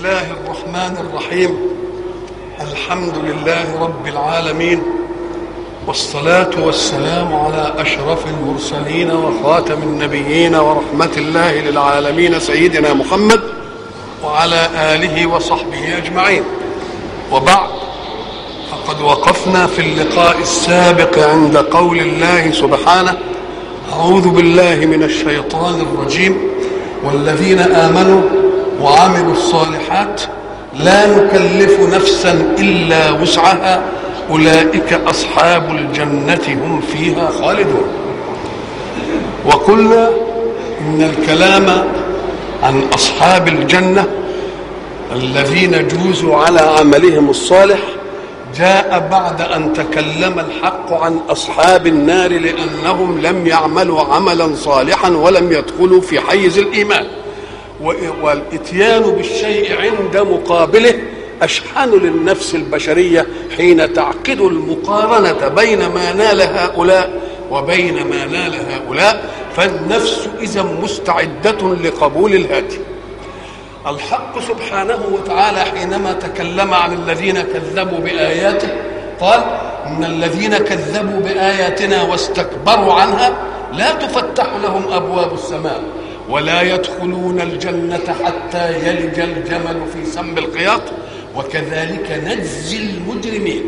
الله الرحمن الرحيم الحمد لله رب العالمين والصلاة والسلام على أشرف المرسلين وخاتم النبيين ورحمة الله للعالمين سيدنا محمد وعلى آله وصحبه أجمعين وبعد فقد وقفنا في اللقاء السابق عند قول الله سبحانه أعوذ بالله من الشيطان الرجيم والذين آمنوا وعملوا الصالحات لا نكلف نفسا إلا وسعها أولئك أصحاب الجنة هم فيها خالدون وقلنا إن الكلام عن أصحاب الجنة الذين جوزوا على عملهم الصالح جاء بعد أن تكلم الحق عن أصحاب النار لأنهم لم يعملوا عملا صالحا ولم يدخلوا في حيز الإيمان والإتيان بالشيء عند مقابله أشحن للنفس البشرية حين تعقد المقارنة بين ما نال هؤلاء وبين ما نال هؤلاء فالنفس إذا مستعدة لقبول الهاتف الحق سبحانه وتعالى حينما تكلم عن الذين كذبوا بآياته قال إن الذين كذبوا بآياتنا واستكبروا عنها لا تفتح لهم أبواب السماء ولا يدخلون الجنة حتى يلج الجمل في سم الخياط وكذلك نجزي المجرمين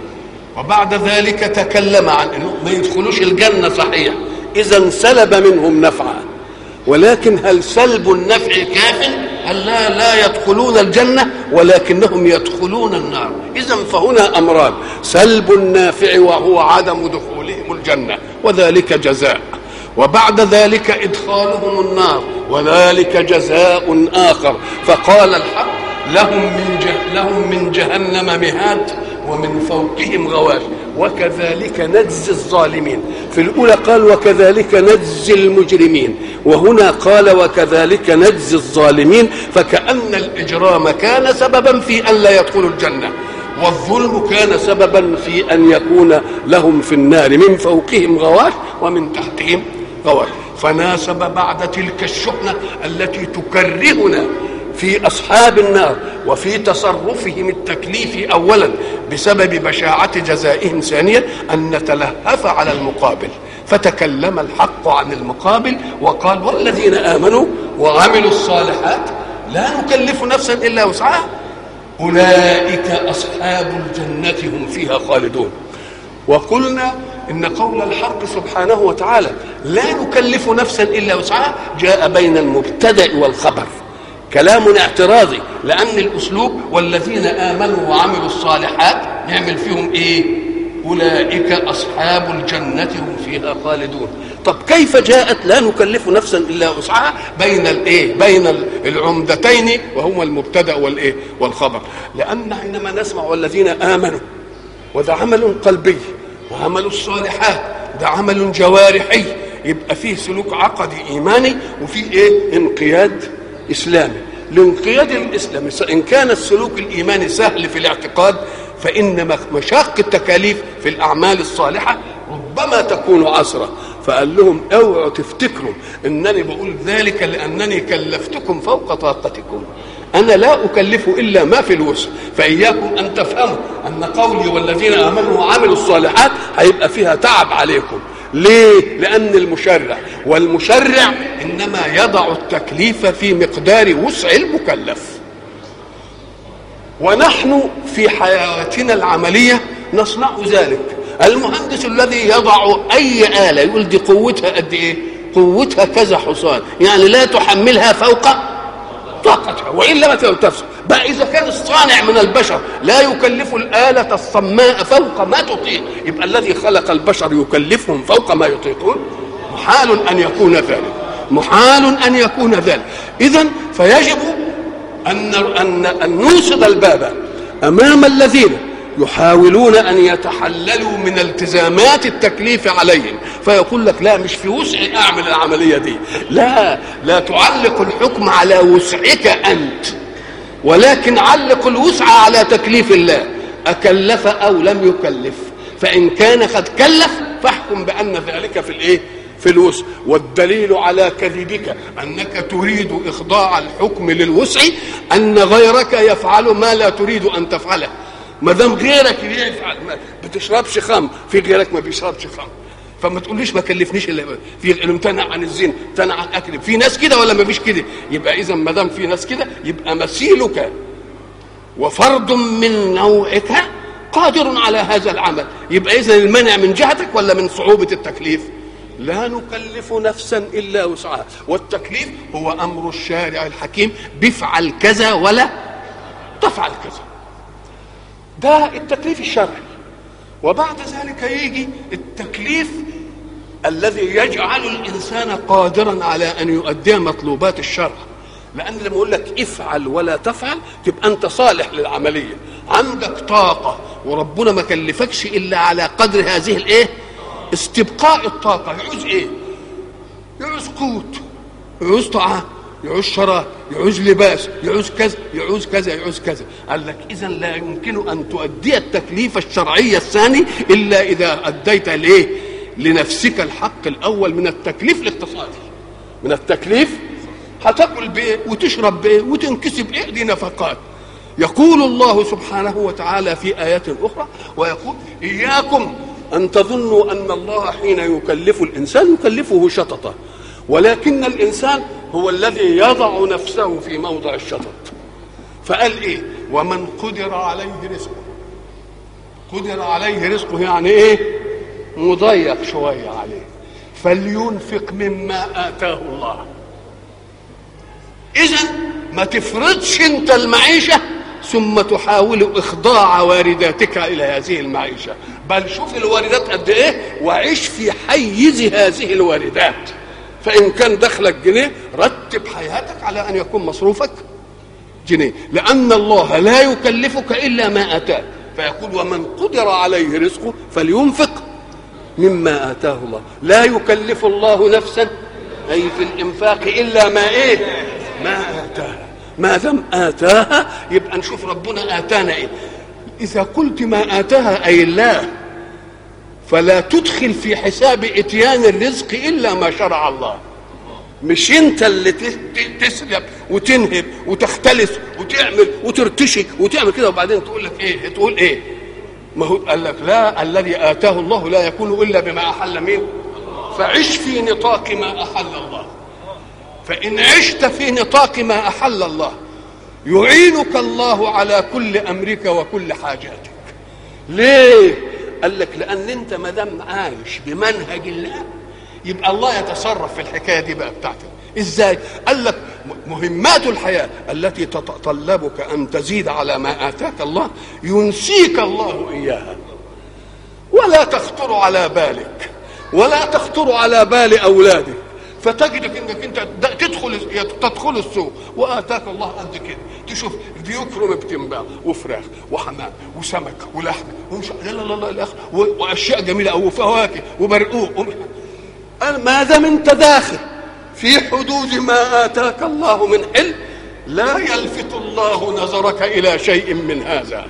وبعد ذلك تكلم عن انه ما يدخلوش الجنه صحيح اذا سلب منهم نفعا ولكن هل سلب النفع كاف هل لا لا يدخلون الجنه ولكنهم يدخلون النار اذا فهنا امران سلب النافع وهو عدم دخولهم الجنه وذلك جزاء وبعد ذلك ادخالهم النار وذلك جزاء اخر فقال الحق لهم من جه لهم من جهنم مهاد ومن فوقهم غواش وكذلك نجزي الظالمين في الأولى قال وكذلك نجزي المجرمين وهنا قال وكذلك نجزي الظالمين فكأن الإجرام كان سببا في أن لا يدخلوا الجنة والظلم كان سببا في أن يكون لهم في النار من فوقهم غواش ومن تحتهم غواش فناسب بعد تلك الشحنة التي تكرهنا في اصحاب النار وفي تصرفهم التكليفي اولا بسبب بشاعه جزائهم ثانيا ان نتلهف على المقابل فتكلم الحق عن المقابل وقال والذين امنوا وعملوا الصالحات لا نكلف نفسا الا وسعها اولئك اصحاب الجنه هم فيها خالدون وقلنا ان قول الحق سبحانه وتعالى لا نكلف نفسا الا وسعها جاء بين المبتدا والخبر كلام اعتراضي لان الاسلوب والذين امنوا وعملوا الصالحات نعمل فيهم ايه اولئك اصحاب الجنه هم فيها خالدون طب كيف جاءت لا نكلف نفسا الا وسعها بين الايه بين العمدتين وهما المبتدا والايه والخبر لان حينما نسمع والذين امنوا وده عمل قلبي وعمل الصالحات ده عمل جوارحي يبقى فيه سلوك عقدي ايماني وفيه ايه انقياد اسلامي الانقياد الاسلامي ان كان السلوك الايماني سهل في الاعتقاد فان مشاق التكاليف في الاعمال الصالحه ربما تكون عسره فقال لهم اوعوا تفتكروا انني بقول ذلك لانني كلفتكم فوق طاقتكم انا لا اكلف الا ما في الوسع فاياكم ان تفهموا ان قولي والذين امنوا وعملوا الصالحات هيبقى فيها تعب عليكم ليه؟ لأن المشرع والمشرع إنما يضع التكليف في مقدار وسع المكلف ونحن في حياتنا العملية نصنع ذلك المهندس الذي يضع أي آلة يقول دي قوتها قد إيه؟ قوتها كذا حصان يعني لا تحملها فوق طاقتها والا ما تنتفع بقى اذا كان الصانع من البشر لا يكلف الاله الصماء فوق ما تطيق يبقى الذي خلق البشر يكلفهم فوق ما يطيقون محال ان يكون ذلك محال ان يكون ذلك اذا فيجب ان ان ان نوصد الباب امام الذين يحاولون ان يتحللوا من التزامات التكليف عليهم فيقول لك لا مش في وسعي اعمل العمليه دي لا لا تعلق الحكم على وسعك انت ولكن علق الوسع على تكليف الله اكلف او لم يكلف فان كان قد كلف فاحكم بان ذلك في الايه في الوسع والدليل على كذبك انك تريد اخضاع الحكم للوسع ان غيرك يفعل ما لا تريد ان تفعله ما دام غيرك يفعل ما بتشربش خمر في غيرك ما بيشربش خمر فما تقوليش ما كلفنيش الا في امتنع عن الزنا امتنع عن الاكل في ناس كده ولا ما فيش كده يبقى اذا ما دام في ناس كده يبقى مثيلك وفرد من نوعك قادر على هذا العمل يبقى اذا المنع من جهتك ولا من صعوبه التكليف لا نكلف نفسا الا وسعها والتكليف هو امر الشارع الحكيم بفعل كذا ولا تفعل كذا ده التكليف الشرعي وبعد ذلك يجي التكليف الذي يجعل الانسان قادرا على ان يؤدي مطلوبات الشرع لان لما اقول لك افعل ولا تفعل تبقى انت صالح للعمليه عندك طاقه وربنا ما كلفكش الا على قدر هذه الايه استبقاء الطاقه يعوز ايه يعوز قوت يعوز طعام يعوز شراب يعوز لباس يعوز كذا يعوز كذا يعوز كذا قال لك اذا لا يمكن ان تؤدي التكليف الشرعي الثاني الا اذا اديت ليه لنفسك الحق الاول من التكليف الاقتصادي من التكليف هتاكل بايه وتشرب بايه وتنكسب ايه دي نفقات يقول الله سبحانه وتعالى في ايات اخرى ويقول اياكم ان تظنوا ان الله حين يكلف الانسان يكلفه شططه ولكن الانسان هو الذي يضع نفسه في موضع الشطط فقال ايه ومن قدر عليه رزقه قدر عليه رزقه يعني ايه مضيق شويه عليه فلينفق مما اتاه الله اذا ما تفرضش انت المعيشه ثم تحاول اخضاع وارداتك الى هذه المعيشه بل شوف الواردات قد ايه وعيش في حيز هذه الواردات فان كان دخلك جنيه رتب حياتك على ان يكون مصروفك جنيه لان الله لا يكلفك الا ما اتاك فيقول ومن قدر عليه رزقه فلينفق مما اتاه الله لا يكلف الله نفسا اي في الانفاق الا ما ايه ما اتاها ما دام اتاها يبقى نشوف ربنا اتانا ايه اذا قلت ما اتاها اي الله فلا تدخل في حساب اتيان الرزق الا ما شرع الله مش انت اللي تسلب وتنهب وتختلس وتعمل وترتشي وتعمل كده وبعدين تقول لك ايه تقول ايه ما هو قال لك لا الذي اتاه الله لا يكون الا بما احل مين فعش في نطاق ما احل الله فان عشت في نطاق ما احل الله يعينك الله على كل امرك وكل حاجاتك ليه قال لك لان انت ما دام عايش بمنهج الله يبقى الله يتصرف في الحكايه دي بقى بتاعتك ازاي قال لك مهمات الحياه التي تتطلبك ان تزيد على ما اتاك الله ينسيك الله اياها ولا تخطر على بالك ولا تخطر على بال اولادك فتجدك انك انت تدخل تدخل السوق واتاك الله قد كده تشوف بيكرم بتنباع وفراخ وحمام وسمك ولحم ومش لا لا لا لا واشياء جميله او فواكه وبرقوق ما دام انت داخل في حدود ما اتاك الله من حل لا يلفت الله نظرك الى شيء من هذا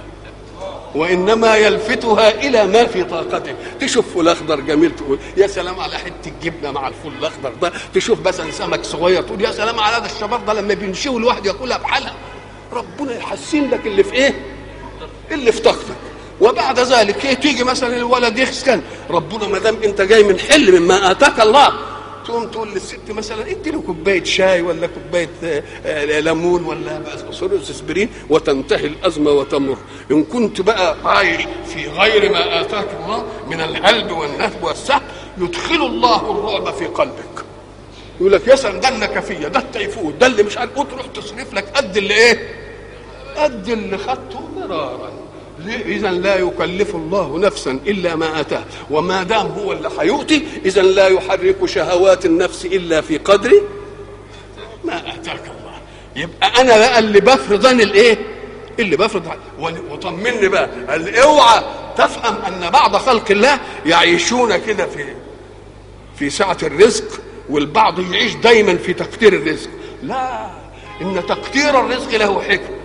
وانما يلفتها الى ما في طاقته تشوف فول اخضر جميل تقول يا سلام على حته جبنه مع الفول الاخضر ده تشوف مثلا سمك صغير تقول يا سلام على هذا الشباب ده لما بينشوي الواحد ياكلها بحالها ربنا يحسن لك اللي في ايه اللي في طاقتك وبعد ذلك إيه تيجي مثلا الولد يسكن ربنا ما دام انت جاي من حل مما اتاك الله تقوم تقول للست مثلا ادي له كوبايه شاي ولا كوبايه ليمون ولا اسبرين وتنتهي الازمه وتمر ان كنت بقى عايش في غير ما اتاك الله من الهلب والنهب والسهل يدخل الله الرعب في قلبك يقول لك يا سلام ده النكفيه ده التيفود ده اللي مش عارف تروح تصرف لك قد اللي ايه؟ قد اللي خدته مرارا اذا لا يكلف الله نفسا الا ما اتاه وما دام هو اللي هيؤتي اذا لا يحرك شهوات النفس الا في قدر ما اتاك الله يبقى انا بقى اللي بفرض انا الايه اللي بفرض وطمني بقى قال اوعى تفهم ان بعض خلق الله يعيشون كده في في سعه الرزق والبعض يعيش دايما في تقدير الرزق لا ان تقدير الرزق له حكمه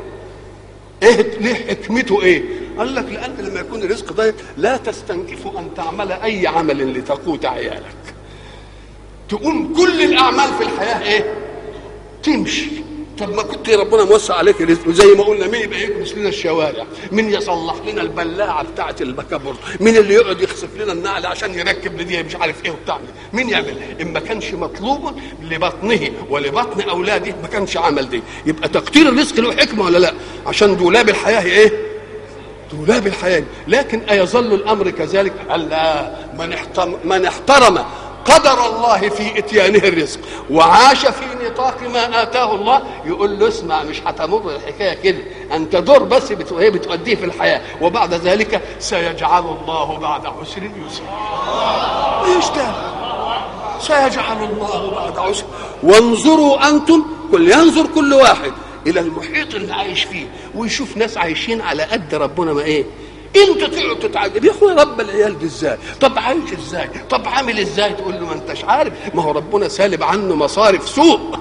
ايه ليه حكمته ايه قال لك لان لما يكون الرزق ضيق لا تستنكف ان تعمل اي عمل لتقوت عيالك تقوم كل الاعمال في الحياه ايه تمشي طب ما كنت ربنا موسع عليك رزق وزي ما قلنا مين يبقى يكنس لنا الشوارع مين يصلح لنا البلاعه بتاعه البكابورت مين اللي يقعد يخسف لنا النعل عشان يركب لدي مش عارف ايه وبتاع مين يعمل ان ما كانش مطلوب لبطنه ولبطن اولاده ما كانش عمل دي يبقى تقدير الرزق له حكمه ولا لا عشان دولاب الحياه ايه دولاب الحياه لكن ايظل الامر كذلك الا من احترم من احترم قدر الله في اتيانه الرزق وعاش في نطاق ما اتاه الله يقول له اسمع مش هتمر الحكايه كده انت دور بس وهي بتؤديه في الحياه وبعد ذلك سيجعل الله بعد عسر يسرا يشتغل سيجعل الله بعد عسر وانظروا انتم كل ينظر كل واحد الى المحيط اللي عايش فيه ويشوف ناس عايشين على قد ربنا ما ايه انت تقعد تتعجب يا اخويا رب العيال دي ازاي طب عايش ازاي طب عامل ازاي تقول له ما انتش عارف ما هو ربنا سالب عنه مصارف سوء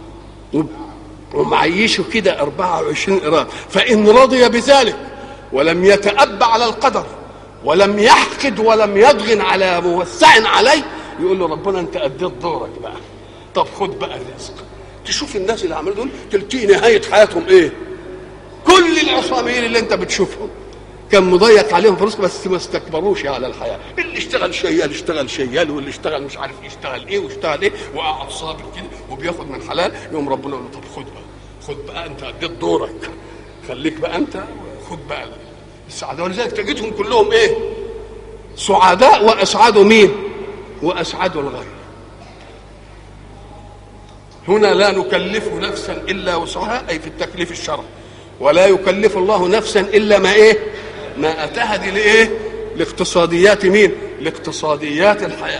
ومعيشه كده 24 قرار فان رضي بذلك ولم يتأب على القدر ولم يحقد ولم يضغن على موسع عليه يقول له ربنا انت اديت دورك بقى طب خد بقى الرزق تشوف الناس اللي عملوا دول تلتقي نهايه حياتهم ايه كل العصاميين اللي انت بتشوفهم كان مضيق عليهم فلوس بس ما استكبروش على الحياه اللي اشتغل شيال اشتغل شيال واللي اشتغل مش عارف يشتغل ايه واشتغل ايه وقعد صابر كده وبياخد من حلال يوم ربنا يقول له طب خد بقى خد بقى انت اديت دورك خليك بقى انت خد بقى السعاده ولذلك تجدهم كلهم ايه سعداء واسعدوا مين واسعدوا الغير هنا لا نكلف نفسا الا وسعها اي في التكليف الشرعي ولا يكلف الله نفسا الا ما ايه ما اتاها دي لايه لاقتصاديات مين لاقتصاديات الحياه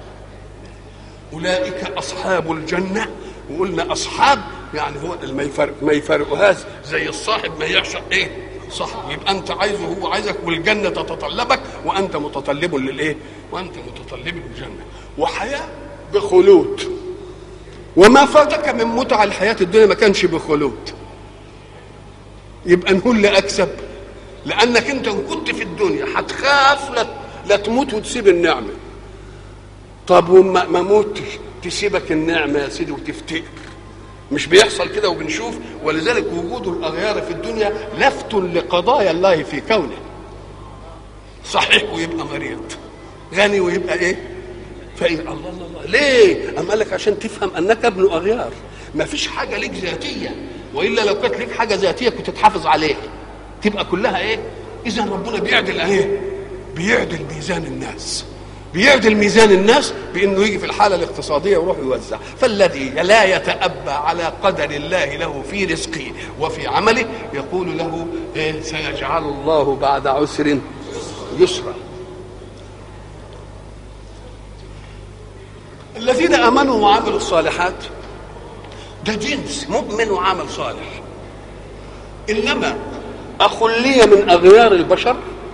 اولئك اصحاب الجنه وقلنا اصحاب يعني هو ما يفرق ما يفرقهاش زي الصاحب ما يعشق ايه صاحب يبقى انت عايزه هو عايزك والجنه تتطلبك وانت متطلب للايه وانت متطلب للجنه وحياه بخلود وما فاتك من متع الحياه الدنيا ما كانش بخلود يبقى نقول لا اكسب لانك انت ان كنت في الدنيا هتخاف لا لا تموت وتسيب النعمه طب وما ما موتش تسيبك النعمه يا سيدي وتفتقر مش بيحصل كده وبنشوف ولذلك وجود الاغيار في الدنيا لفت لقضايا الله في كونه صحيح ويبقى مريض غني ويبقى ايه فإن الله الله الله ليه؟ أم قال لك عشان تفهم أنك ابن أغيار ما فيش حاجة ليك ذاتية وإلا لو كانت ليك حاجة ذاتية كنت تحافظ عليها تبقى كلها إيه؟ إذا ربنا بيعدل إيه؟ بيعدل ميزان الناس بيعدل ميزان الناس بانه يجي في الحاله الاقتصاديه ويروح يوزع فالذي لا يتأبى على قدر الله له في رزقه وفي عمله يقول له إيه سيجعل الله بعد عسر يسرا الذين امنوا وعملوا الصالحات ده جنس مؤمن وعمل صالح انما اخلي من اغيار البشر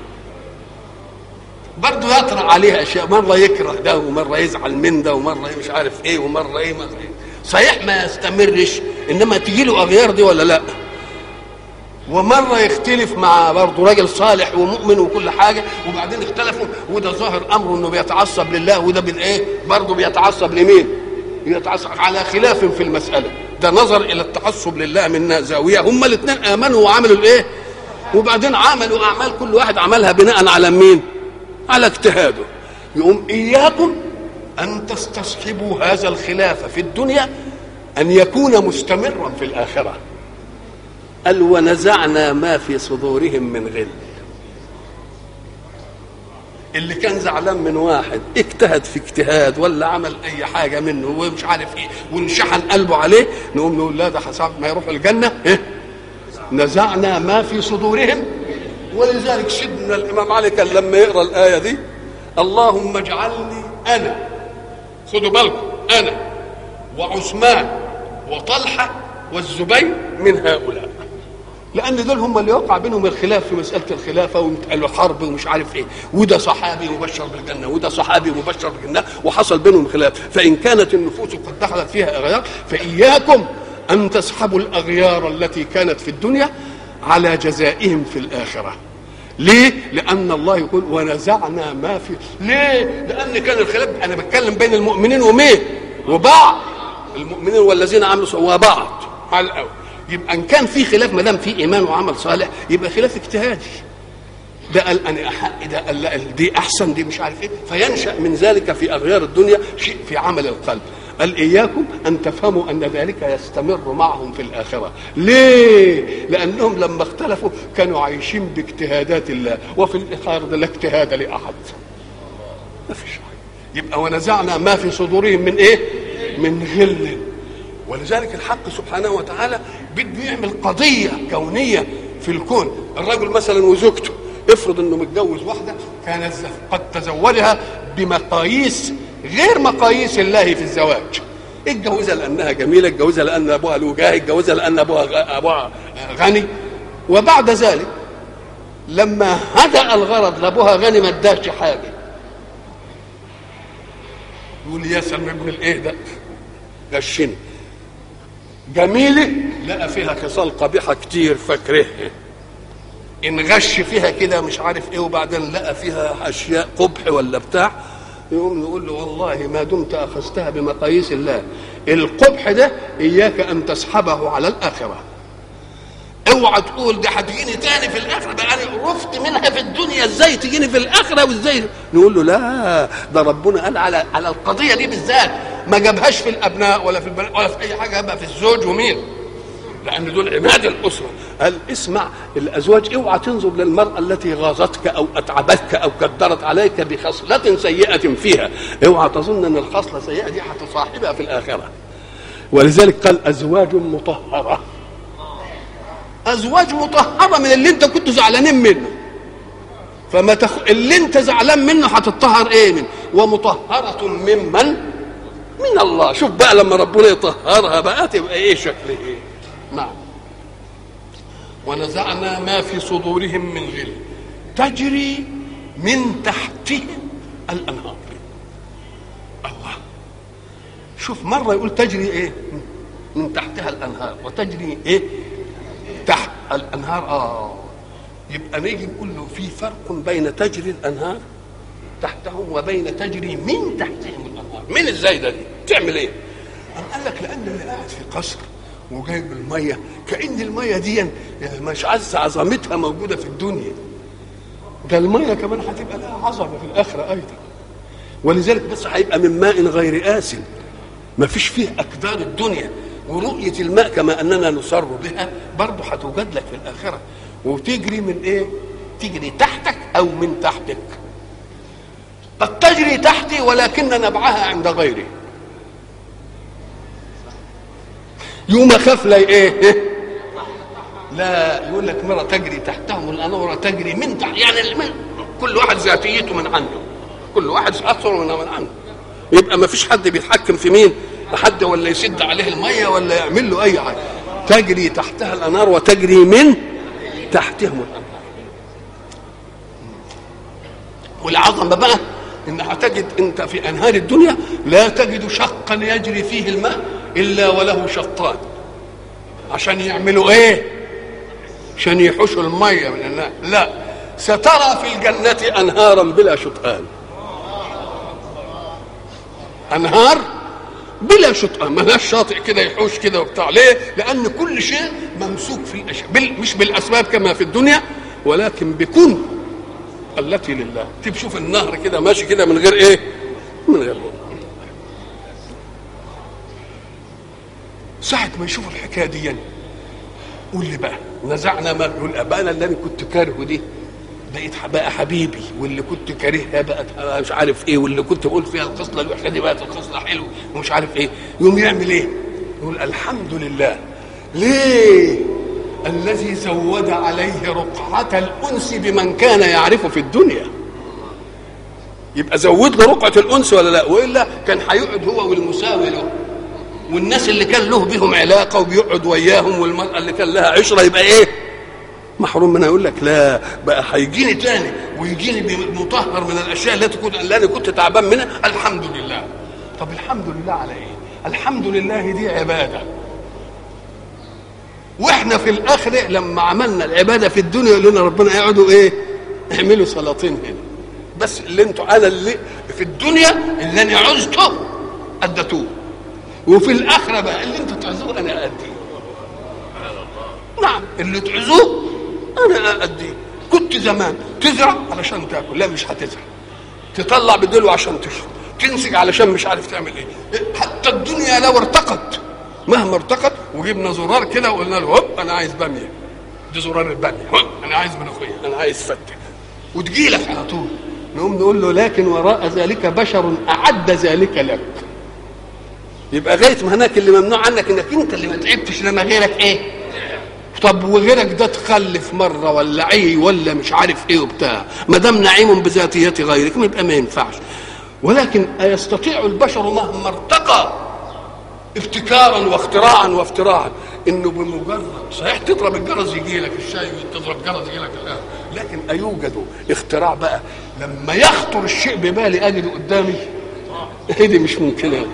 برضه يطرأ عليها اشياء مره يكره ده ومره يزعل من ده ومره مش عارف ايه ومره ايه, مرة إيه. صحيح ما يستمرش انما تجي له اغيار دي ولا لا ومره يختلف مع برضه راجل صالح ومؤمن وكل حاجه وبعدين اختلفوا وده ظاهر امره انه بيتعصب لله وده بالايه برضه بيتعصب لمين يتعصب على خلاف في المساله ده نظر الى التعصب لله من زاويه هما الاثنين امنوا وعملوا الايه وبعدين عملوا اعمال كل واحد عملها بناء على مين على اجتهاده يقوم اياكم ان تستصحبوا هذا الخلاف في الدنيا ان يكون مستمرا في الاخره قال ونزعنا ما في صدورهم من غل اللي كان زعلان من واحد اجتهد في اجتهاد ولا عمل اي حاجه منه ومش عارف ايه وانشحن قلبه عليه نقوم نقول لا ده حساب ما يروح الجنه إيه؟ نزعنا ما في صدورهم ولذلك سيدنا الامام علي كان لما يقرا الايه دي اللهم اجعلني انا خدوا بالكم انا وعثمان وطلحه والزبير من هؤلاء لان دول هم اللي وقع بينهم الخلاف في مساله الخلافه ويتقالوا حرب ومش عارف ايه وده صحابي مبشر بالجنه وده صحابي مبشر بالجنه وحصل بينهم خلاف فان كانت النفوس قد دخلت فيها اغيار فاياكم ان تسحبوا الاغيار التي كانت في الدنيا على جزائهم في الاخره ليه؟ لأن الله يقول ونزعنا ما في ليه؟ لأن كان الخلاف أنا بتكلم بين المؤمنين ومين؟ وبعض المؤمنين والذين عملوا وبعض على الأول يبقى إن كان في خلاف ما دام في إيمان وعمل صالح يبقى خلاف اجتهادي ده قال انا احق ده قال لا دي احسن دي مش عارف ايه فينشا من ذلك في اغيار الدنيا شيء في عمل القلب قال اياكم ان تفهموا ان ذلك يستمر معهم في الاخره ليه لانهم لما اختلفوا كانوا عايشين باجتهادات الله وفي الاخره لا اجتهاد لاحد ما فيش حاجه يبقى ونزعنا ما في صدورهم من ايه من غل ولذلك الحق سبحانه وتعالى بده يعمل قضيه كونيه في الكون الرجل مثلا وزوجته افرض انه متجوز واحده كان قد تزوجها بمقاييس غير مقاييس الله في الزواج اتجوزها لانها جميله اتجوزها لان ابوها له جاه اتجوزها لان ابوها ابوها غني وبعد ذلك لما هدأ الغرض لابوها غني ما اداش حاجه يقول يا سلم ابن الايه ده غشني جميله لقى فيها خصال قبيحه كتير فاكرهها ان غش فيها كده مش عارف ايه وبعدين لقى فيها اشياء قبح ولا بتاع يقوم يقول له والله ما دمت اخذتها بمقاييس الله القبح ده اياك ان تسحبه على الاخره اوعى تقول دي هتجيني تاني في الاخره بقى انا عرفت منها في الدنيا ازاي تجيني في الاخره وازاي نقول له لا ده ربنا قال على على القضيه دي بالذات ما جابهاش في الابناء ولا في البنات ولا في اي حاجه جابها في الزوج ومين لان دول عماد الاسره قال اسمع الازواج اوعى تنظر للمراه التي غاظتك او اتعبتك او كدرت عليك بخصله سيئه فيها اوعى تظن ان الخصله السيئه دي هتصاحبها في الاخره ولذلك قال ازواج مطهره ازواج مطهره من اللي انت كنت زعلانين منه فما تخ... اللي انت زعلان منه هتطهر ايه من ومطهره ممن من الله شوف بقى لما ربنا يطهرها بقى تبقى ايه شكل ايه نعم ونزعنا ما في صدورهم من غل تجري من تحتهم الانهار الله شوف مره يقول تجري ايه من تحتها الانهار وتجري ايه تحت الانهار اه يبقى نيجي نقول له في فرق بين تجري الانهار تحتهم وبين تجري من تحتهم الانهار من ازاي ده دي تعمل ايه أم قال لك لان اللي قاعد في قصر وجايب الميه كان الميه دي يعني مش عز عظمتها موجوده في الدنيا ده الميه كمان هتبقى لها عظمه في الاخره ايضا ولذلك بس هيبقى من ماء غير آسن ما فيش فيه أقدار الدنيا ورؤية الماء كما أننا نصر بها برضه هتوجد لك في الآخرة وتجري من إيه؟ تجري تحتك أو من تحتك قد تجري تحتي ولكن نبعها عند غيري يوم اخاف لا ايه لا يقول لك مره تجري تحتهم الانوره تجري من تحت يعني من كل واحد ذاتيته من عنده كل واحد اثر من من عنده يبقى ما فيش حد بيتحكم في مين حد ولا يسد عليه الميه ولا يعمل له اي حاجه تجري تحتها الانهار وتجري من تحتهم الانهار والعظمه بقى ان هتجد انت في انهار الدنيا لا تجد شقا يجري فيه الماء الا وله شطان عشان يعملوا ايه عشان يحوشوا الميه من النار لا سترى في الجنه انهارا بلا شطآن انهار بلا شطآن ملهاش شاطئ كده يحوش كده وبتاع ليه لان كل شيء ممسوك في الاشياء بال... مش بالاسباب كما في الدنيا ولكن بكن التي لله تيجي شوف النهر كده ماشي كده من غير ايه من غير ساعة ما يشوفوا الحكاية دي يعني قول لي بقى نزعنا ما يقول أبانا اللي أنا كنت كارهه دي بقيت بقى حبيبي واللي كنت كارهها بقت مش عارف ايه واللي كنت بقول فيها الخصله الوحشه دي بقت الخصله حلو ومش عارف ايه يقوم يعمل ايه؟ يقول الحمد لله ليه؟ الذي زود عليه رقعة الأنس بمن كان يعرفه في الدنيا يبقى زود له رقعة الأنس ولا لا وإلا كان هيقعد هو والمساوي له والناس اللي كان له بهم علاقة وبيقعد وياهم والمرأة اللي كان لها عشرة يبقى إيه محروم منها يقول لك لا بقى هيجيني تاني ويجيني مطهر من الأشياء التي كنت اللي أنا كنت تعبان منها الحمد لله طب الحمد لله على إيه الحمد لله دي عبادة واحنا في الاخره لما عملنا العباده في الدنيا يقول لنا ربنا يقعدوا ايه اعملوا سلاطين هنا بس اللي انتوا انا اللي في الدنيا اللي انا عزته اديتوه وفي الاخره بقى اللي انتوا تعزوه انا اديه نعم اللي تعزوه انا اديه كنت زمان تزرع علشان تاكل لا مش هتزرع تطلع بدلو عشان تشرب تنسج علشان مش عارف تعمل ايه حتى الدنيا لو ارتقت مهما ارتقت وجبنا زرار كده وقلنا له هوب انا عايز باميه دي زرار الباميه هوب انا عايز ملوخيه انا عايز فته وتجي لك على طول نقوم نقول له لكن وراء ذلك بشر اعد ذلك لك يبقى غايه ما هناك اللي ممنوع عنك انك انت اللي ما تعبتش لما غيرك ايه طب وغيرك ده تخلف مره ولا عي ولا مش عارف ايه وبتاع ما دام نعيم بذاتيه غيرك يبقى ما ينفعش ولكن أيستطيع البشر مهما ارتقى ابتكارا واختراعا وافتراعا انه بمجرد صحيح تضرب الجرس يجي لك الشاي وتضرب جرس يجي لك القهوه لكن ايوجد اختراع بقى لما يخطر الشيء ببالي اجده قدامي هي دي مش ممكنه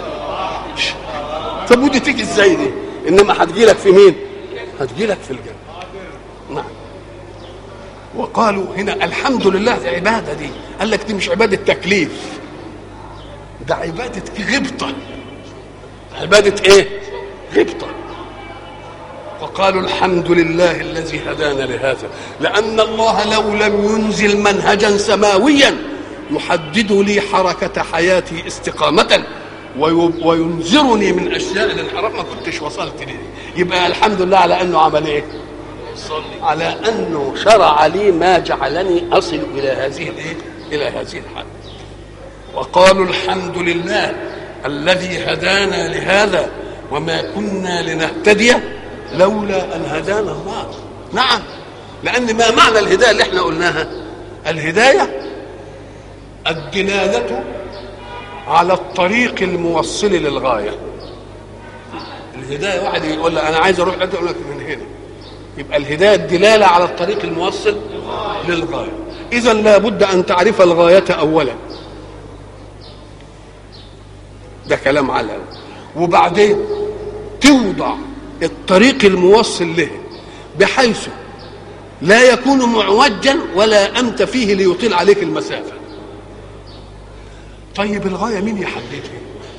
طب ودي تيجي ازاي دي انما هتجي لك في مين هتجي لك في الجنه نعم وقالوا هنا الحمد لله العباده دي قال لك دي مش عباده تكليف ده عباده غبطه عباده ايه غبطه وقالوا الحمد لله الذي هدانا لهذا لان الله لو لم ينزل منهجا سماويا يحدد لي حركه حياتي استقامه وينذرني من اشياء الانحراف ما كنتش وصلت ليه يبقى الحمد لله على انه عمل ايه على انه شرع لي ما جعلني اصل الى هذه الايه الى هذه الحال وقالوا الحمد لله الذي هدانا لهذا وما كنا لنهتدي لولا ان هدانا الله نعم لان ما معنى الهدايه اللي احنا قلناها الهدايه الدلاله على الطريق الموصل للغايه الهدايه واحد يقول لك انا عايز اروح حته يقول لك من هنا يبقى الهدايه الدلاله على الطريق الموصل للغايه اذا لابد ان تعرف الغايه اولا ده كلام على وبعدين توضع الطريق الموصل له بحيث لا يكون معوجا ولا امت فيه ليطيل عليك المسافه طيب الغايه مين يحددها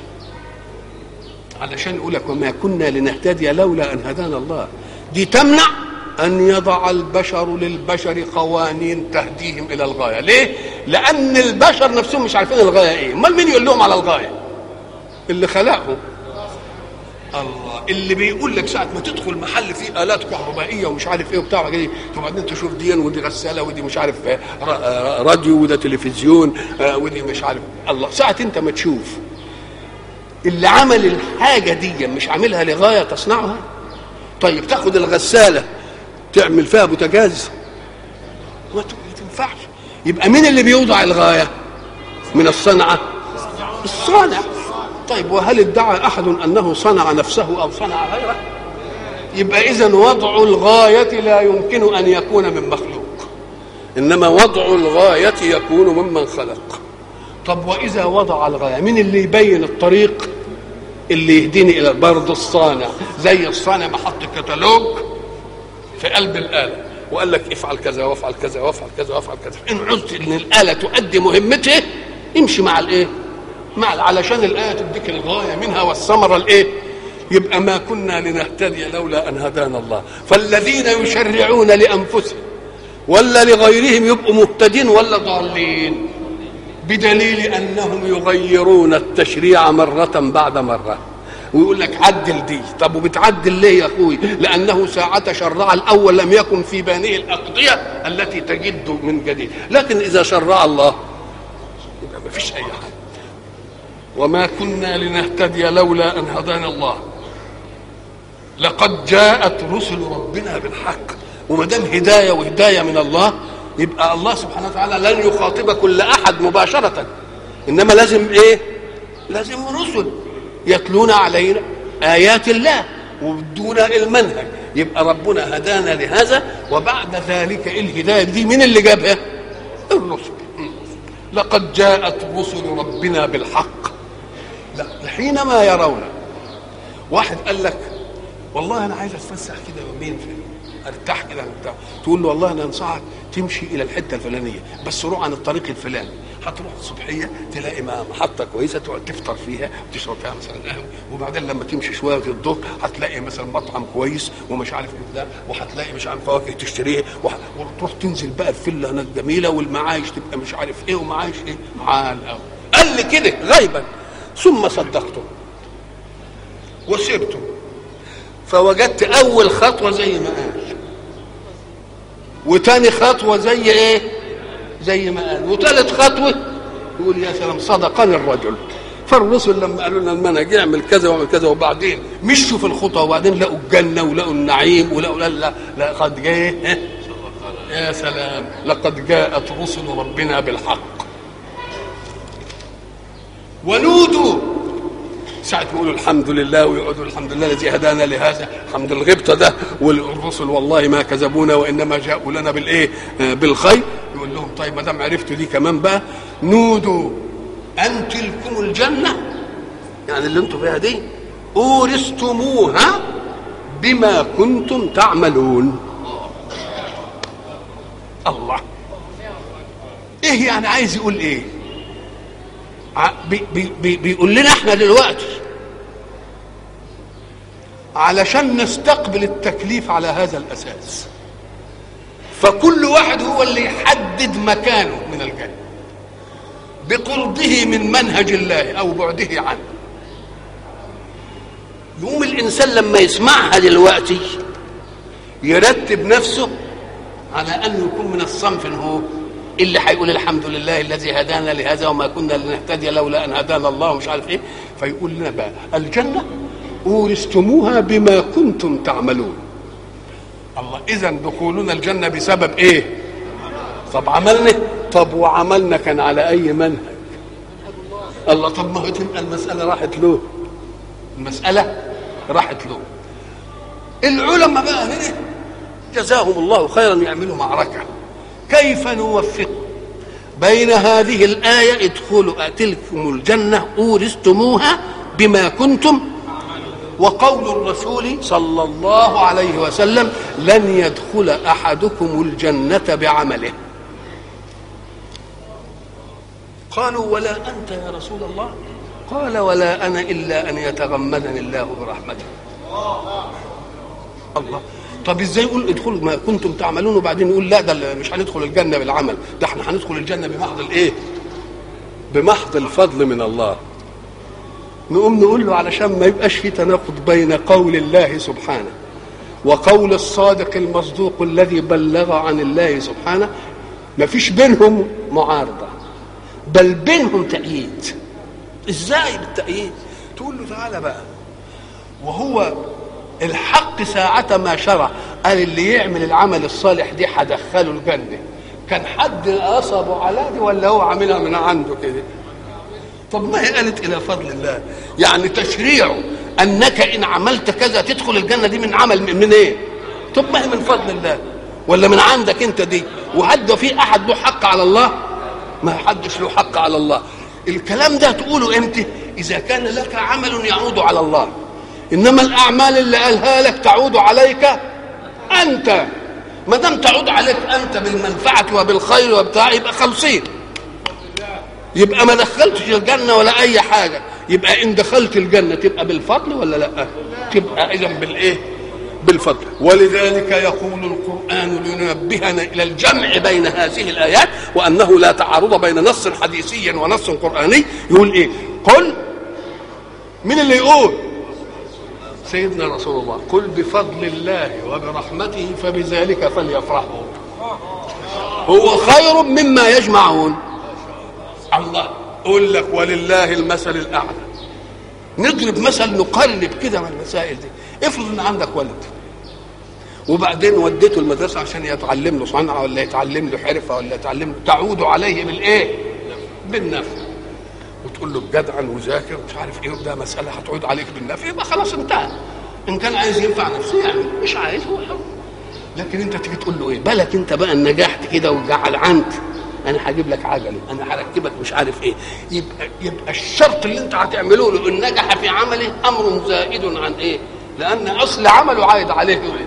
علشان يقول لك وما كنا لنهتدي لولا ان هدانا الله دي تمنع ان يضع البشر للبشر قوانين تهديهم الى الغايه ليه لان البشر نفسهم مش عارفين الغايه ايه امال مين يقول لهم على الغايه اللي خلقهم الله اللي بيقول لك ساعه ما تدخل محل فيه الات كهربائيه ومش عارف ايه وبتاع كده وبعدين تشوف دي ودي غساله ودي مش عارف راديو وده تلفزيون ودي مش عارف الله ساعه انت ما تشوف اللي عمل الحاجه دي مش عاملها لغايه تصنعها طيب تاخد الغساله تعمل فيها بوتاجاز ما تنفعش يبقى مين اللي بيوضع الغايه من الصنعه الصانع طيب وهل ادعى احد انه صنع نفسه او صنع غيره يبقى اذا وضع الغايه لا يمكن ان يكون من مخلوق انما وضع الغايه يكون ممن خلق طب واذا وضع الغايه مين اللي يبين الطريق اللي يهديني الى برضه الصانع زي الصانع ما حط كتالوج في قلب الاله وقال لك افعل كذا وافعل كذا وافعل كذا وافعل كذا ان عزت ان الاله تؤدي مهمتها امشي مع الايه مع علشان الايه تديك الغايه منها والثمره الايه يبقى ما كنا لنهتدي لولا ان هدانا الله فالذين يشرعون لانفسهم ولا لغيرهم يبقوا مهتدين ولا ضالين بدليل انهم يغيرون التشريع مره بعد مره ويقول لك عدل دي طب وبتعدل ليه يا اخوي لانه ساعة شرع الاول لم يكن في بانه الاقضية التي تجد من جديد لكن اذا شرع الله يبقى ما فيش اي حاجة وما كنا لنهتدي لولا ان هدانا الله لقد جاءت رسل ربنا بالحق وما دام هدايه وهدايه من الله يبقى الله سبحانه وتعالى لن يخاطب كل احد مباشره انما لازم ايه لازم رسل يتلون علينا ايات الله وبدون المنهج يبقى ربنا هدانا لهذا وبعد ذلك الهدايه دي مين اللي جابها الرسل لقد جاءت رسل ربنا بالحق لا حينما يرون واحد قال لك والله انا عايز اتفسح كده يومين في ارتاح كده بتاع تقول له والله انا انصحك تمشي الى الحته الفلانيه بس روح عن الطريق الفلاني هتروح الصبحيه تلاقي محطه كويسه تقعد تفطر فيها وتشرب فيها مثلا قهوه وبعدين لما تمشي شويه في الظهر هتلاقي مثلا مطعم كويس ومش عارف ايه ده وهتلاقي مش عارف فواكه تشتريها وتروح تنزل بقى الفيلا هناك جميله والمعايش تبقى مش عارف ايه ومعايش ايه عال قوي قال لي كده غيبا ثم صدقته وسبته فوجدت اول خطوه زي ما قال وتاني خطوه زي ايه زي ما قال وثالث خطوه يقول يا سلام صدقني الرجل فالرسل لما قالوا لنا المنهج اعمل كذا واعمل كذا وبعدين مشوا في الخطى وبعدين لقوا الجنه ولقوا النعيم ولقوا لا لا لقد جاء يا سلام لقد جاءت رسل ربنا بالحق ونودوا ساعة ما يقولوا الحمد لله ويقعدوا الحمد لله الذي هدانا لهذا حمد الغبطة ده والرسل والله ما كذبونا وإنما جاءوا لنا بالإيه بالخير يقول لهم طيب ما دام عرفتوا دي كمان بقى نودوا أن تلكم الجنة يعني اللي انتم فيها دي أورثتموها بما كنتم تعملون الله ايه يعني عايز يقول ايه بي بي بي بيقول لنا احنا دلوقتي علشان نستقبل التكليف على هذا الاساس فكل واحد هو اللي يحدد مكانه من الجنه بقربه من منهج الله او بعده عنه يقوم الانسان لما يسمعها دلوقتي يرتب نفسه على انه يكون من الصنف هو اللي هيقول الحمد لله الذي هدانا لهذا وما كنا لنهتدي لولا ان هدانا الله ومش عارف ايه فيقول لنا بقى الجنه اورثتموها بما كنتم تعملون الله اذا دخولنا الجنه بسبب ايه طب عملنا طب وعملنا كان على اي منهج الله طب ما هو تبقى المساله راحت له المساله راحت له العلماء بقى هنا جزاهم الله خيرا يعملوا معركه كيف نوفق بين هذه الآية ادخلوا تلكم الجنة أورثتموها بما كنتم وقول الرسول صلى الله عليه وسلم لن يدخل أحدكم الجنة بعمله قالوا ولا أنت يا رسول الله قال ولا أنا إلا أن يتغمدني الله برحمته الله طب ازاي يقول ادخلوا ما كنتم تعملون وبعدين يقول لا ده مش هندخل الجنه بالعمل ده احنا هندخل الجنه بمحض الايه بمحض الفضل من الله نقوم نقول له علشان ما يبقاش في تناقض بين قول الله سبحانه وقول الصادق المصدوق الذي بلغ عن الله سبحانه ما فيش بينهم معارضه بل بينهم تأييد ازاي بالتأييد تقول له تعالى بقى وهو الحق ساعة ما شرع قال اللي يعمل العمل الصالح دي هدخله الجنة كان حد قصبه على دي ولا هو عاملها من عنده كده طب ما هي قالت إلى فضل الله يعني تشريعه أنك إن عملت كذا تدخل الجنة دي من عمل من إيه طب ما هي من فضل الله ولا من عندك أنت دي وهل في أحد له حق على الله ما حدش له حق على الله الكلام ده تقوله امتى إذا كان لك عمل يعود على الله انما الاعمال اللي قالها لك تعود عليك انت ما دام تعود عليك انت بالمنفعه وبالخير وبتاع يبقى خمسين يبقى ما دخلتش الجنه ولا اي حاجه يبقى ان دخلت الجنه تبقى بالفضل ولا لا تبقى اذا بالايه بالفضل ولذلك يقول القرآن لينبهنا إلى الجمع بين هذه الآيات وأنه لا تعارض بين نص حديثي ونص قرآني يقول إيه قل من اللي يقول سيدنا رسول الله قل بفضل الله وبرحمته فبذلك فليفرحوا هو خير مما يجمعون الله اقول لك ولله المثل الاعلى نضرب مثل نقرب كده من المسائل دي افرض ان عندك ولد وبعدين وديته المدرسه عشان يتعلم له صنعه ولا يتعلم له حرفه ولا يتعلم له تعود عليه بالايه؟ بالنفع وتقول له جدعا وذاكر مش عارف ايه ده مساله هتعود عليك بالنفع يبقى خلاص انتهى ان كان عايز ينفع نفسه يعني مش عايز هو حر لكن انت تيجي تقول له ايه بالك انت بقى نجحت كده وجعلعنت انا هجيب لك عجله انا هركبك مش عارف ايه يبقى يبقى الشرط اللي انت هتعمله له ان نجح في عمله امر زائد عن ايه لان اصل عمله عايد عليه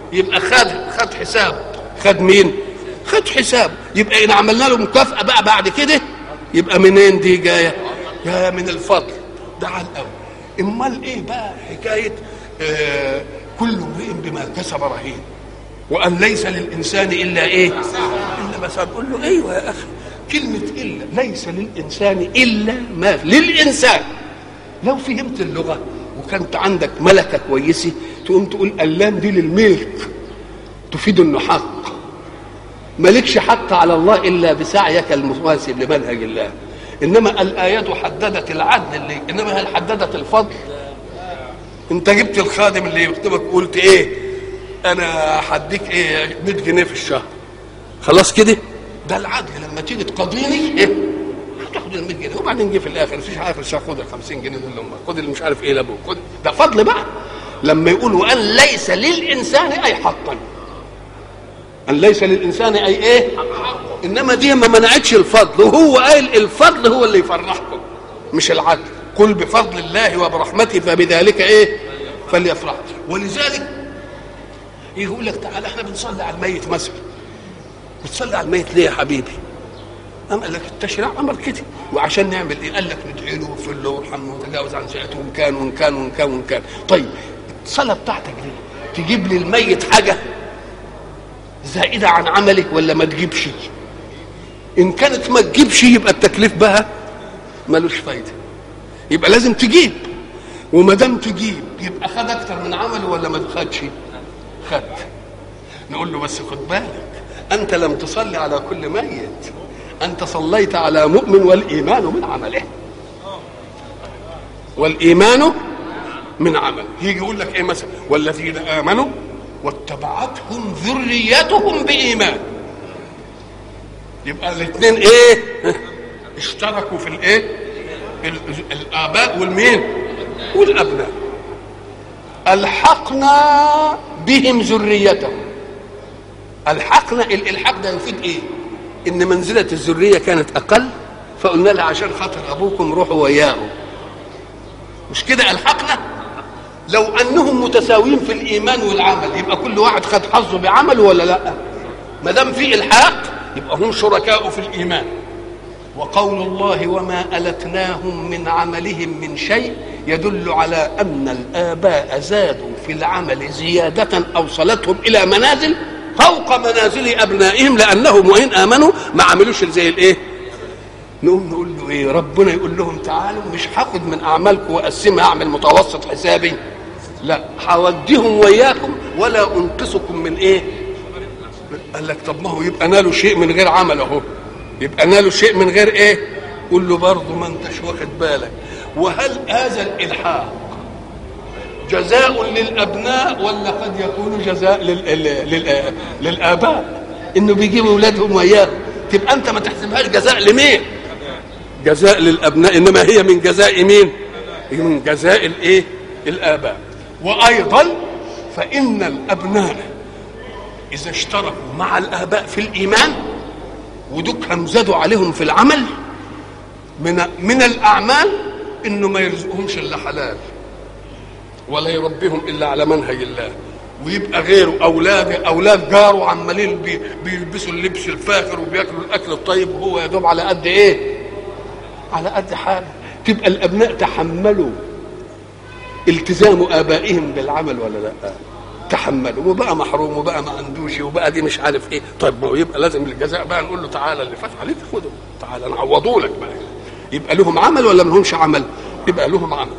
يبقى خد خد حساب خد مين خد حساب يبقى ان عملنا له مكافاه بقى بعد كده يبقى منين دي جايه جايه من الفضل ده على الاول امال ايه بقى حكايه آه كل امرئ بما كسب رهين وان ليس للانسان الا ايه الا ما سبب قول له ايوه يا اخي كلمه الا ليس للانسان الا ما للانسان لو فهمت اللغه وكانت عندك ملكه كويسه تقوم تقول اللام دي للملك تفيد انه حق مالكش حق على الله الا بسعيك المواسب لمنهج الله انما الايات حددت العدل اللي انما هل حددت الفضل انت جبت الخادم اللي يكتبك قلت ايه انا هديك ايه 100 جنيه في الشهر خلاص كده ده العدل لما تيجي تقاضيني ايه هتاخد ال 100 جنيه وبعدين جه في الاخر مفيش حاجه في الشهر خد ال 50 جنيه دول لما خد اللي مش عارف ايه لابوك خد ده فضل بقى لما يقول وان ليس للانسان اي حقا ان ليس للانسان اي ايه انما دي ما منعتش الفضل وهو قال الفضل هو اللي يفرحكم مش العدل قل بفضل الله وبرحمته فبذلك ايه فليفرح ولذلك يقول لك تعالى احنا بنصلي على الميت مثلا بتصلي على الميت ليه يا حبيبي أم قال لك التشريع امر كده وعشان نعمل ايه؟ قال لك ندعي له ويغفر له ويرحمه ويتجاوز عن سيئته وان كان وان كان وان كان وان كان طيب الصلاه بتاعتك دي تجيب لي الميت حاجه زائده عن عملك ولا ما تجيبش؟ ان كانت ما تجيبش يبقى التكليف بقى ملوش فايده يبقى لازم تجيب وما دام تجيب يبقى خد اكتر من عمله ولا ما خدش؟ خد نقول له بس خد بالك انت لم تصلي على كل ميت انت صليت على مؤمن والايمان من عمله والايمان من عمله يجي يقول لك ايه مثلا والذين امنوا واتبعتهم ذريتهم بايمان يبقى الاثنين ايه اشتركوا في الايه الاباء والمين والابناء الحقنا بهم ذريتهم الحقنا الالحاق ده يفيد ايه ان منزله الذريه كانت اقل فقلنا لها عشان خاطر ابوكم روحوا وياهم مش كده الحقنا لو انهم متساويين في الايمان والعمل يبقى كل واحد خد حظه بعمله ولا لا ما دام في الحاق يبقى هم شركاء في الايمان وقول الله وما ألتناهم من عملهم من شيء يدل على أن الآباء زادوا في العمل زيادة أوصلتهم إلى منازل فوق منازل أبنائهم لأنهم وإن آمنوا ما عملوش زي الإيه نقوم نقول له إيه ربنا يقول لهم تعالوا مش هاخد من أعمالكم وأقسمها أعمل متوسط حسابي لا هوديهم وياكم ولا أنقصكم من إيه قال لك طب ما هو يبقى نالوا شيء من غير عمل أهو يبقى نالوا شيء من غير ايه قول له برضه ما انتش واخد بالك وهل هذا الالحاق جزاء للابناء ولا قد يكون جزاء لل... لل... للاباء انه بيجيبوا اولادهم وياهم تبقى انت ما تحسبهاش جزاء لمين جزاء للابناء انما هي من جزاء مين من جزاء الايه الاباء وايضا فان الابناء اذا اشتركوا مع الاباء في الايمان ودكهم زادوا عليهم في العمل من من الاعمال انه ما يرزقهمش الا حلال ولا يربيهم الا على منهج الله ويبقى غيره اولاد اولاد جاره عمالين بي بيلبسوا اللبس الفاخر وبياكلوا الاكل الطيب وهو يا دوب على قد ايه؟ على قد حاله تبقى الابناء تحملوا التزام ابائهم بالعمل ولا لا؟ تحملوا وبقى محروم وبقى ما عندوش وبقى دي مش عارف ايه طيب ما هو يبقى لازم الجزاء بقى نقول له تعالى اللي فات عليك خده تعالى نعوضه لك بقى يبقى لهم عمل ولا ما لهمش عمل يبقى لهم عمل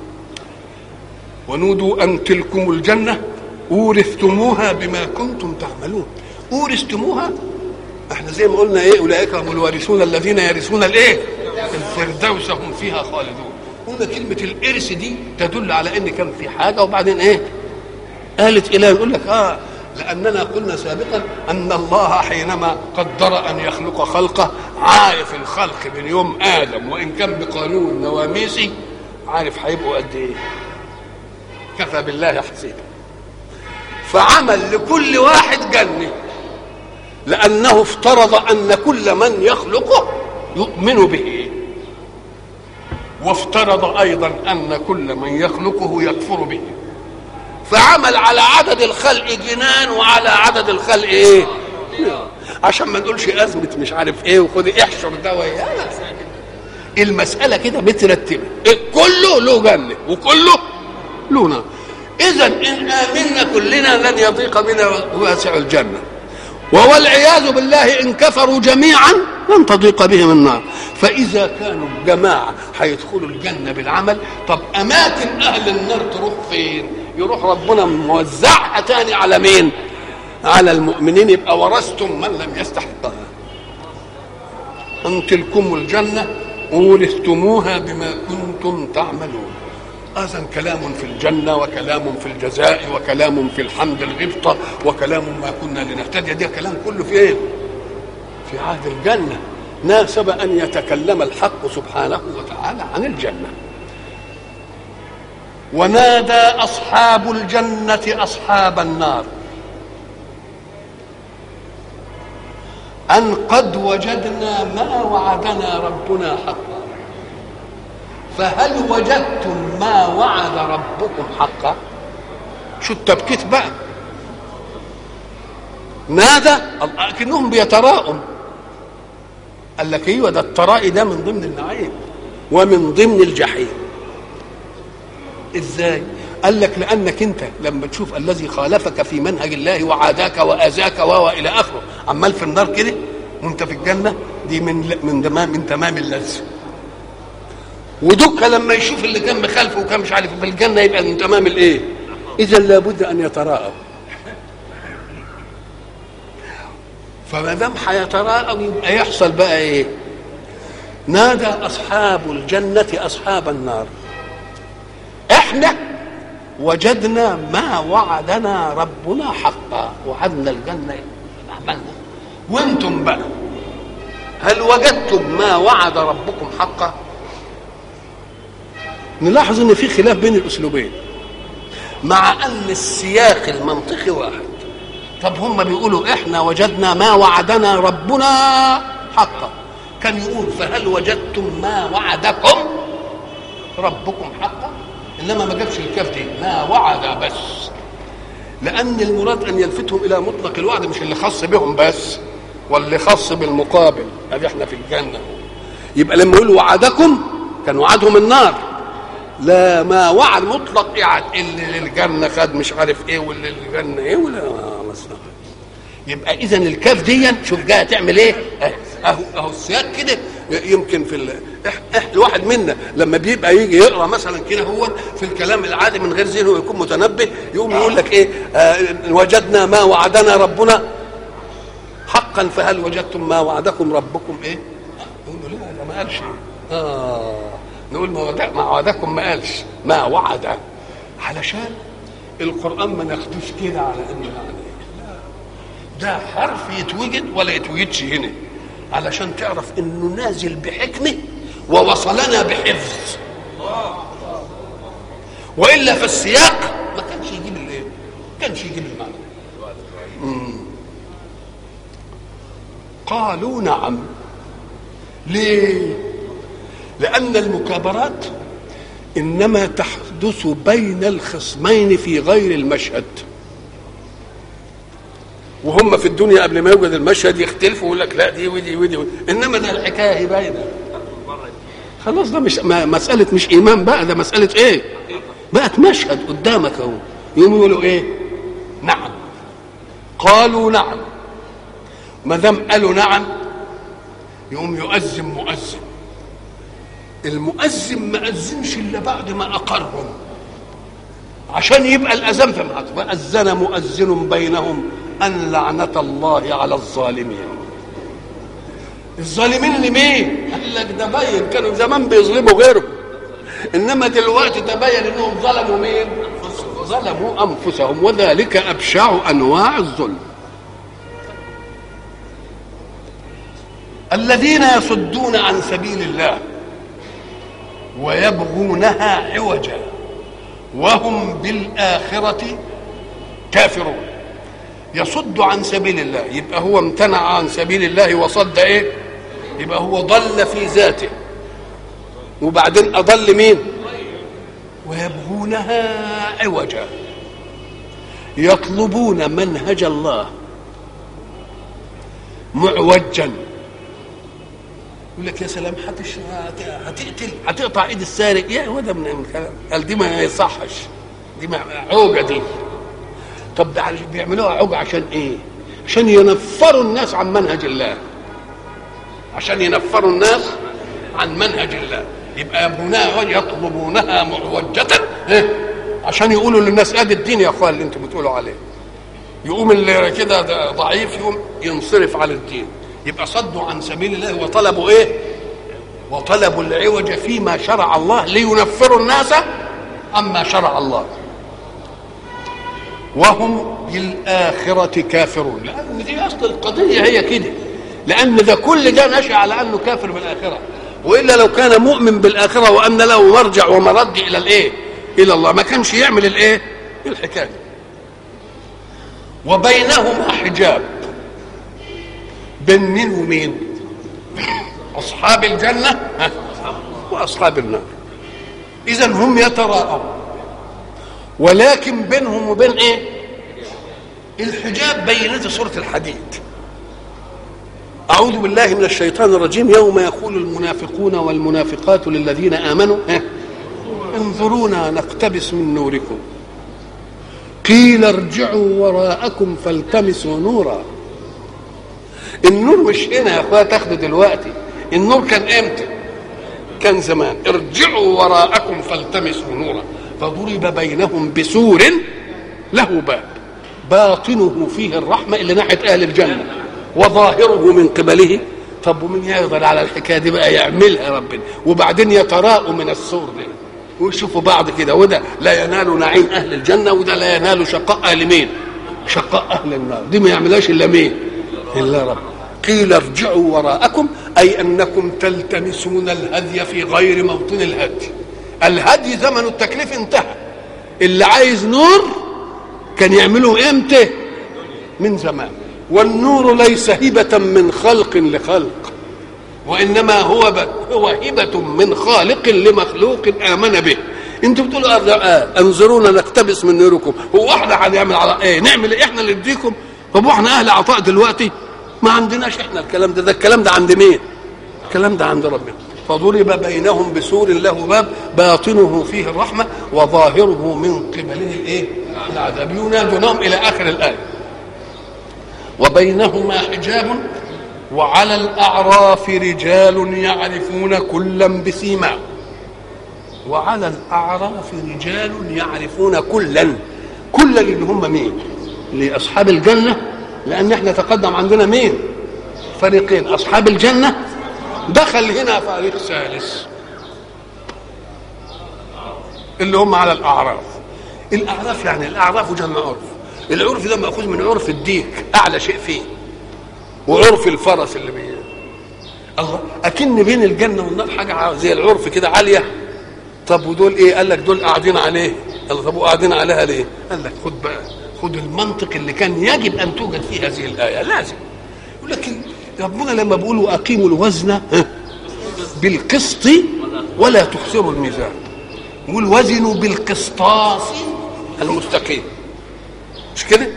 ونودوا ان تلكم الجنه اورثتموها بما كنتم تعملون اورثتموها احنا زي ما قلنا ايه اولئك هم الوارثون الذين يرثون الايه الفردوس هم فيها خالدون قلنا كلمه الارث دي تدل على ان كان في حاجه وبعدين ايه قالت إله يقول لك آه لأننا قلنا سابقا أن الله حينما قدر أن يخلق خلقه عارف الخلق من يوم آدم وإن كان بقانون نواميسي عارف هيبقوا قد إيه كفى بالله حسيبا فعمل لكل واحد جنة لأنه افترض أن كل من يخلقه يؤمن به وافترض أيضا أن كل من يخلقه يكفر به فعمل على عدد الخلق جنان وعلى عدد الخلق ايه عشان ما نقولش ازمه مش عارف ايه وخدي احشر ده وياه المساله كده مترتبه إيه كله له جنه وكله له نار اذا ان امنا كلنا لن يضيق بنا واسع الجنه والعياذ بالله ان كفروا جميعا لن تضيق بهم النار فاذا كانوا جماعه هيدخلوا الجنه بالعمل طب اماكن اهل النار تروح فين يروح ربنا موزعها تاني على مين على المؤمنين يبقى ورثتم من لم يستحقها ان تلكم الجنه اورثتموها بما كنتم تعملون هذا كلام في الجنة وكلام في الجزاء وكلام في الحمد الغبطة وكلام ما كنا لنهتدي ده كلام كله في ايه في عهد الجنة ناسب أن يتكلم الحق سبحانه وتعالى عن الجنة ونادى أصحاب الجنة أصحاب النار أن قد وجدنا ما وعدنا ربنا حقا فهل وجدتم ما وعد ربكم حقا شو التبكيت بقى نادى لكنهم بيتراءوا قال لك ايوه ده الترائي ده من ضمن النعيم ومن ضمن الجحيم ازاي قال لك لانك انت لما تشوف الذي خالفك في منهج الله وعاداك واذاك و الى اخره عمال في النار كده وانت في الجنه دي من من تمام من تمام اللذه ودك لما يشوف اللي كان مخالفه وكان مش عارف في الجنه يبقى من تمام الايه اذا لابد ان يتراءوا فما دام هيتراءوا يبقى يحصل بقى ايه نادى اصحاب الجنه اصحاب النار احنا وجدنا ما وعدنا ربنا حقا وعدنا الجنه عملنا وانتم بقى هل وجدتم ما وعد ربكم حقا نلاحظ ان في خلاف بين الاسلوبين مع ان السياق المنطقي واحد طب هم بيقولوا احنا وجدنا ما وعدنا ربنا حقا كان يقول فهل وجدتم ما وعدكم ربكم حقا انما ما جابش الكاف دي ما وعد بس لان المراد ان يلفتهم الى مطلق الوعد مش اللي خاص بهم بس واللي خاص بالمقابل ادي احنا في الجنه يبقى لما يقول وعدكم كان وعدهم النار لا ما وعد مطلق يعني اللي للجنه خد مش عارف ايه واللي للجنه ايه ولا مثلا يبقى اذا الكاف دي شوف جايه تعمل ايه اهو اهو السياق كده يمكن في ال... الواحد منا لما بيبقى يجي يقرا مثلا كده هو في الكلام العادي من غير ذهنه يكون متنبه يقوم يقول لك ايه آه وجدنا ما وعدنا ربنا حقا فهل وجدتم ما وعدكم ربكم ايه؟ يقول له لا ده ما قالش اه نقول ما وعد ما وعدكم ما قالش ما وعد علشان القران ما ناخدوش كده على انه يعني ده حرف يتوجد ولا يتوجدش هنا علشان تعرف انه نازل بحكمه ووصلنا بحفظ والا في السياق ما كانش يجيب الايه؟ ما كانش يجيب المعنى مم. قالوا نعم ليه؟ لأن المكابرات إنما تحدث بين الخصمين في غير المشهد وهم في الدنيا قبل ما يوجد المشهد يختلفوا ويقول لك لا دي ودي ودي, ودي. انما ده الحكايه باينه خلاص ده مش مساله مش ايمان بقى ده مساله ايه بقت مشهد قدامك اهو يقوموا يقولوا ايه نعم قالوا نعم ما دام قالوا نعم يقوم يؤذن مؤذن المؤذن ما أذنش إلا بعد ما أقرهم عشان يبقى الأذان في محط وأذن مؤذن بينهم أن لعنة الله على الظالمين الظالمين لمين؟ قال لك ده باين كانوا زمان بيظلموا غيرهم إنما دلوقتي تبين إنهم ظلموا مين؟ ظلموا أنفسهم وذلك أبشع أنواع الظلم الذين يصدون عن سبيل الله ويبغونها عوجا وهم بالآخرة كافرون يصد عن سبيل الله يبقى هو امتنع عن سبيل الله وصد ايه يبقى هو ضل في ذاته وبعدين أضل مين ويبغونها عوجا يطلبون منهج الله معوجا يقول لك يا سلام هتش هتقتل هتقطع ايد السارق يا هو ده من الكلام قال دي ما يصحش دي ما عوجه دي طب ده بيعملوها عوجه عشان ايه؟ عشان ينفروا الناس عن منهج الله عشان ينفروا الناس عن منهج الله يبقى يبنونها يطلبونها معوجة إيه؟ عشان يقولوا للناس ادي الدين يا اخوان اللي انتم بتقولوا عليه يقوم اللي كده ضعيف يقوم ينصرف على الدين يبقى صدوا عن سبيل الله وطلبوا ايه وطلبوا العوج فيما شرع الله لينفروا الناس عما شرع الله وهم بالآخرة كافرون لأن دي أصل القضية هي كده لأن ده كل ده نشأ على أنه كافر بالآخرة وإلا لو كان مؤمن بالآخرة وأن له مرجع ومرد إلى الإيه إلى الله ما كانش يعمل الإيه الحكاية وبينهما حجاب بين مين ومين أصحاب الجنة وأصحاب النار إذا هم يتراءون ولكن بينهم وبين ايه الحجاب بينته سورة الحديد أعوذ بالله من الشيطان الرجيم يوم يقول المنافقون والمنافقات للذين آمنوا انظرونا نقتبس من نوركم قيل ارجعوا وراءكم فالتمسوا نورا النور مش هنا يا اخويا تاخده دلوقتي النور كان امتى كان زمان ارجعوا وراءكم فالتمسوا نورا فضرب بينهم بسور له باب باطنه فيه الرحمة اللي ناحية أهل الجنة وظاهره من قبله طب ومن يقدر على الحكاية دي بقى يعملها ربنا وبعدين يتراءوا من السور ده ويشوفوا بعض كده وده لا ينال نعيم أهل الجنة وده لا ينال شقاء أهل مين شقاء أهل النار دي ما يعملهاش إلا مين إلا رب قيل ارجعوا وراءكم أي أنكم تلتمسون الهدي في غير موطن الهدي الهدي زمن التكليف انتهى اللي عايز نور كان يعمله امتى من زمان والنور ليس هبة من خلق لخلق وإنما هو هو هبة من خالق لمخلوق آمن به انتوا بتقولوا آه انظرونا نقتبس من نوركم هو احنا هنعمل على ايه نعمل ايه احنا اللي نديكم طب واحنا اهل عطاء دلوقتي ما عندناش احنا الكلام ده ده الكلام ده عند مين الكلام ده عند ربنا فضرب بينهم بسور له باب باطنه فيه الرحمة وظاهره من قبله الايه العذاب ينادونهم إلى آخر الآية وبينهما حجاب وعلى الأعراف رجال يعرفون كلا بسيماهم وعلى الأعراف رجال يعرفون كلا كلا اللي هم مين لأصحاب الجنة لأن احنا تقدم عندنا مين فريقين أصحاب الجنة دخل هنا فريق ثالث اللي هم على الاعراف الاعراف يعني الاعراف جمع عرف العرف ده ماخوذ من عرف الديك اعلى شيء فيه وعرف الفرس اللي بيه الله اكن بين الجنه والنار حاجه زي العرف كده عاليه طب ودول ايه قال لك دول قاعدين عليه قال طب وقاعدين عليها ليه قال لك خد بقى خد المنطق اللي كان يجب ان توجد في هذه الايه لازم يقول لك ربنا لما بيقول واقيموا الوزن بالقسط ولا تخسروا الميزان يقول وزنوا بالقسطاس المستقيم مش كده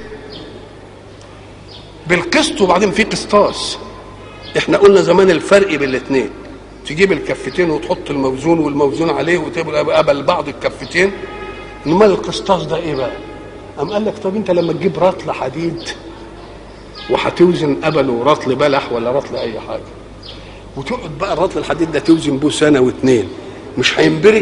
بالقسط وبعدين في قسطاس احنا قلنا زمان الفرق بين الاثنين تجيب الكفتين وتحط الموزون والموزون عليه وتبقى قبل بعض الكفتين انما القسطاس ده ايه بقى قام قال لك طب انت لما تجيب رطل حديد وهتوزن قبل ورطل بلح ولا رطل اي حاجه وتقعد بقى الرطل الحديد ده توزن بيه سنه واثنين مش هينبري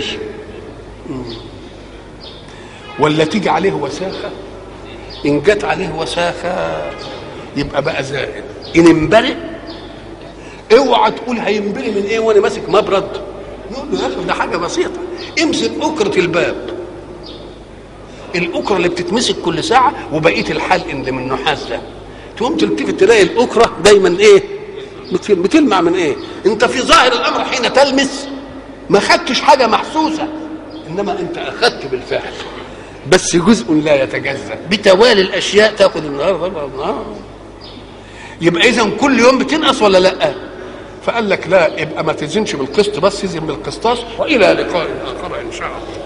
ولا تيجي عليه وساخه ان جت عليه وساخه يبقى بقى زائد ان انبرئ اوعى تقول هينبري من ايه وانا ماسك مبرد يقول له يا اخي ده حاجه بسيطه امسك اكره الباب الاكره اللي بتتمسك كل ساعه وبقيه الحلق اللي من النحاس ده تقوم تلتفت تلاقي الاكره دايما ايه بتلمع من ايه انت في ظاهر الامر حين تلمس ما خدتش حاجه محسوسه انما انت اخذت بالفعل بس جزء لا يتجزا بتوالي الاشياء تاخذ النهارده النهار يبقى اذا كل يوم بتنقص ولا لا فقال لك لا يبقى ما تزنش بالقسط بس يزن بالقسطاس والى لقاء اخر ان شاء الله